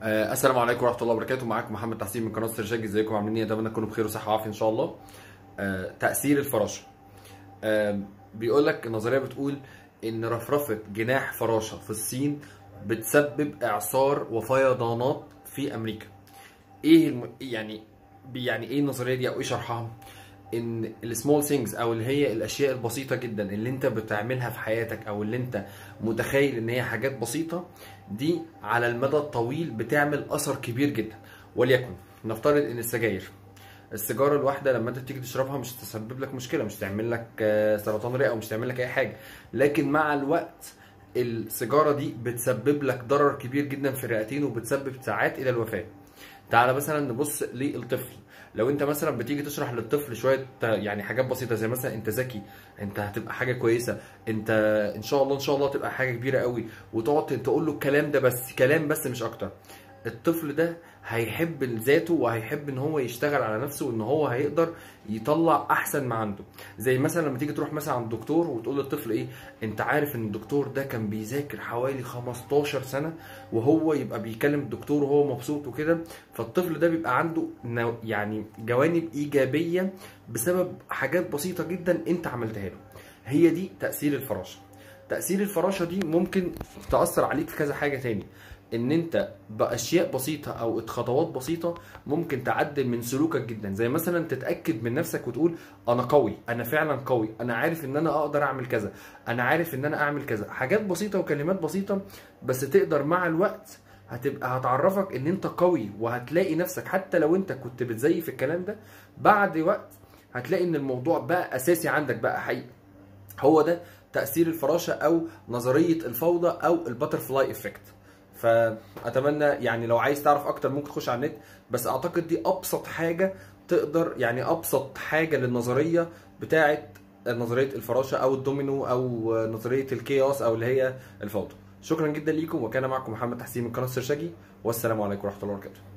آه، السلام عليكم ورحمه الله وبركاته معاكم محمد تحسين من قناه سرشاج ازيكم عاملين ايه اتمنى تكونوا بخير وصحه وعافيه ان شاء الله آه، تاثير الفراشه آه، بيقول لك النظريه بتقول ان رفرفه جناح فراشه في الصين بتسبب اعصار وفيضانات في امريكا ايه الم... يعني يعني ايه النظريه دي او ايه شرحها ان السمول ثينجز او اللي هي الاشياء البسيطه جدا اللي انت بتعملها في حياتك او اللي انت متخيل ان هي حاجات بسيطه دي على المدى الطويل بتعمل اثر كبير جدا وليكن نفترض ان السجاير السيجاره الواحده لما انت تيجي تشربها مش تسبب لك مشكله مش تعمل لك آه، سرطان رئه ومش تعمل لك اي حاجه لكن مع الوقت السيجاره دي بتسبب لك ضرر كبير جدا في الرئتين وبتسبب ساعات الى الوفاه تعالى مثلا نبص للطفل لو انت مثلا بتيجي تشرح للطفل شويه يعني حاجات بسيطه زي مثلا انت ذكي انت هتبقى حاجه كويسه انت ان شاء الله ان شاء الله تبقى حاجه كبيره قوي وتقعد تقول له الكلام ده بس كلام بس مش اكتر الطفل ده هيحب ذاته وهيحب ان هو يشتغل على نفسه وان هو هيقدر يطلع احسن ما عنده زي مثلا لما تيجي تروح مثلا عند الدكتور وتقول للطفل ايه انت عارف ان الدكتور ده كان بيذاكر حوالي 15 سنه وهو يبقى بيكلم الدكتور وهو مبسوط وكده فالطفل ده بيبقى عنده نوع- يعني جوانب ايجابيه بسبب حاجات بسيطه جدا انت عملتها له هي دي تاثير الفراشه تاثير الفراشه دي ممكن تاثر عليك في كذا حاجه تاني ان انت باشياء بسيطه او خطوات بسيطه ممكن تعدل من سلوكك جدا زي مثلا تتاكد من نفسك وتقول انا قوي انا فعلا قوي انا عارف ان انا اقدر اعمل كذا انا عارف ان انا اعمل كذا حاجات بسيطه وكلمات بسيطه بس تقدر مع الوقت هتبقى هتعرفك ان انت قوي وهتلاقي نفسك حتى لو انت كنت بتزيف الكلام ده بعد وقت هتلاقي ان الموضوع بقى اساسي عندك بقى حقيقي هو ده تاثير الفراشه او نظريه الفوضى او الباترفلاي افكت فاتمنى يعني لو عايز تعرف اكتر ممكن تخش على النت بس اعتقد دي ابسط حاجه تقدر يعني ابسط حاجه للنظريه بتاعه نظريه الفراشه او الدومينو او نظريه الكيوس او اللي هي الفوضى شكرا جدا ليكم وكان معكم محمد تحسين من قناه سرشاجي والسلام عليكم ورحمه الله وبركاته